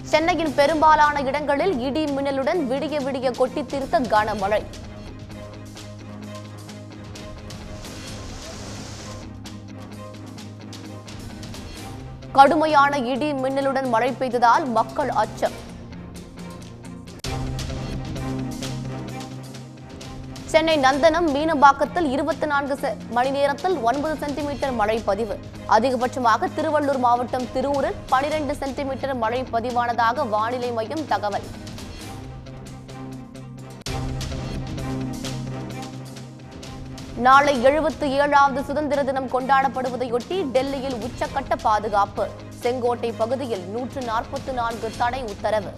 சென்னையின் பெரும்பாலான இடங்களில் இடி மின்னலுடன் விடிய விடிய கொட்டி தீர்த்த கனமழை கடுமையான இடி மின்னலுடன் மழை பெய்ததால் மக்கள் அச்சம் சென்னை நந்தனம் மீனம்பாக்கத்தில் இருபத்தி நான்கு செ- மணி நேரத்தில் ஒன்பது சென்டிமீட்டர் மழை பதிவு அதிகபட்சமாக திருவள்ளூர் மாவட்டம் திருவூரில் பனிரெண்டு சென்டிமீட்டர் மழை பதிவானதாக வானிலை மையம் தகவல் நாளை எழுபத்தி ஏழாவது சுதந்திர தினம் கொண்டாடப்படுவதையொட்டி டெல்லியில் உச்சக்கட்ட பாதுகாப்பு செங்கோட்டை பகுதியில் நூற்று நாற்பத்தி நான்கு தடை உத்தரவு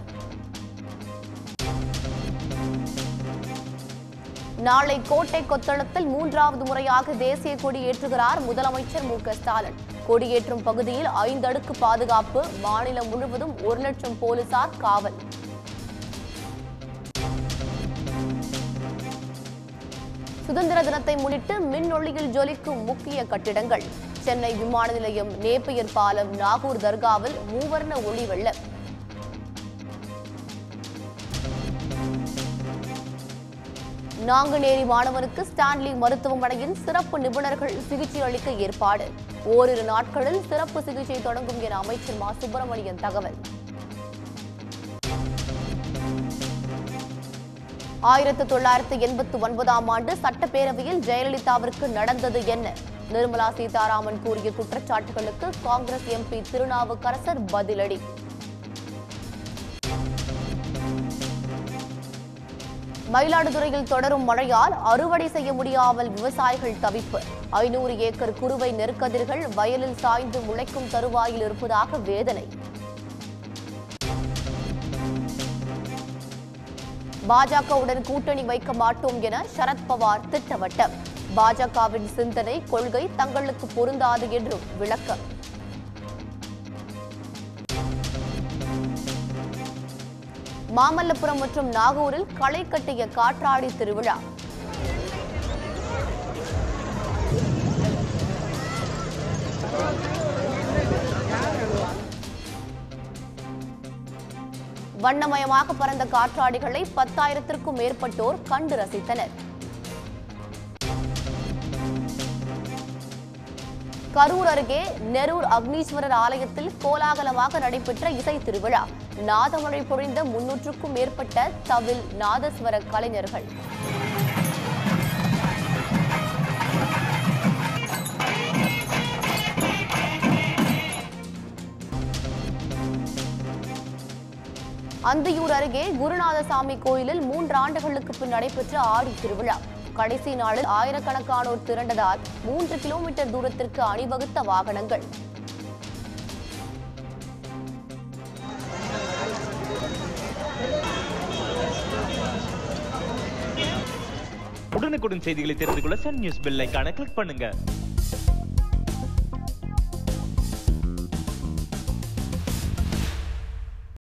நாளை கோட்டை கொத்தளத்தில் மூன்றாவது முறையாக தேசிய கொடி ஏற்றுகிறார் முதலமைச்சர் மு க ஸ்டாலின் கொடியேற்றும் பகுதியில் ஐந்து அடுக்கு பாதுகாப்பு மாநிலம் முழுவதும் ஒரு லட்சம் போலீசார் காவல் சுதந்திர தினத்தை முன்னிட்டு மின்னொளியில் ஜொலிக்கும் முக்கிய கட்டிடங்கள் சென்னை விமான நிலையம் நேப்பியர் பாலம் நாகூர் தர்காவில் மூவர்ண ஒளி வெள்ளம் நாங்குநேரி மாணவனுக்கு ஸ்டான்லி மருத்துவமனையின் சிறப்பு நிபுணர்கள் சிகிச்சை அளிக்க ஏற்பாடு ஓரிரு நாட்களில் சிறப்பு சிகிச்சை தொடங்கும் என அமைச்சர் மா சுப்பிரமணியன் தகவல் ஆயிரத்து தொள்ளாயிரத்து எண்பத்தி ஒன்பதாம் ஆண்டு சட்டப்பேரவையில் ஜெயலலிதாவிற்கு நடந்தது என்ன நிர்மலா சீதாராமன் கூறிய குற்றச்சாட்டுகளுக்கு காங்கிரஸ் எம்பி திருநாவுக்கரசர் பதிலடி மயிலாடுதுறையில் தொடரும் மழையால் அறுவடை செய்ய முடியாமல் விவசாயிகள் தவிப்பு ஐநூறு ஏக்கர் குறுவை நெற்கதிர்கள் வயலில் சாய்ந்து முளைக்கும் தருவாயில் இருப்பதாக வேதனை பாஜகவுடன் கூட்டணி வைக்க மாட்டோம் என சரத்பவார் திட்டவட்டம் பாஜகவின் சிந்தனை கொள்கை தங்களுக்கு பொருந்தாது என்றும் விளக்கம் மாமல்லபுரம் மற்றும் நாகூரில் களை கட்டிய காற்றாடி திருவிழா வண்ணமயமாக பறந்த காற்றாடிகளை பத்தாயிரத்திற்கும் மேற்பட்டோர் கண்டு ரசித்தனர் கரூர் அருகே நெரூர் அக்னீஸ்வரர் ஆலயத்தில் கோலாகலமாக நடைபெற்ற இசை திருவிழா நாதமழை பொழிந்த முன்னூற்றுக்கும் மேற்பட்ட தவில் நாதஸ்வர கலைஞர்கள் அந்தியூர் அருகே குருநாதசாமி கோயிலில் மூன்று ஆண்டுகளுக்கு பின் நடைபெற்ற ஆடி திருவிழா கடைசி நாளில் ஆயிரக்கணக்கானோர் திரண்டதால் மூன்று கிலோமீட்டர் தூரத்திற்கு அணிவகுத்த வாகனங்கள் உடனுக்குடன் செய்திகளை தெரிந்து கொள்ள சன் நியூஸ் பெல் ஐகானை கிளிக் பண்ணுங்க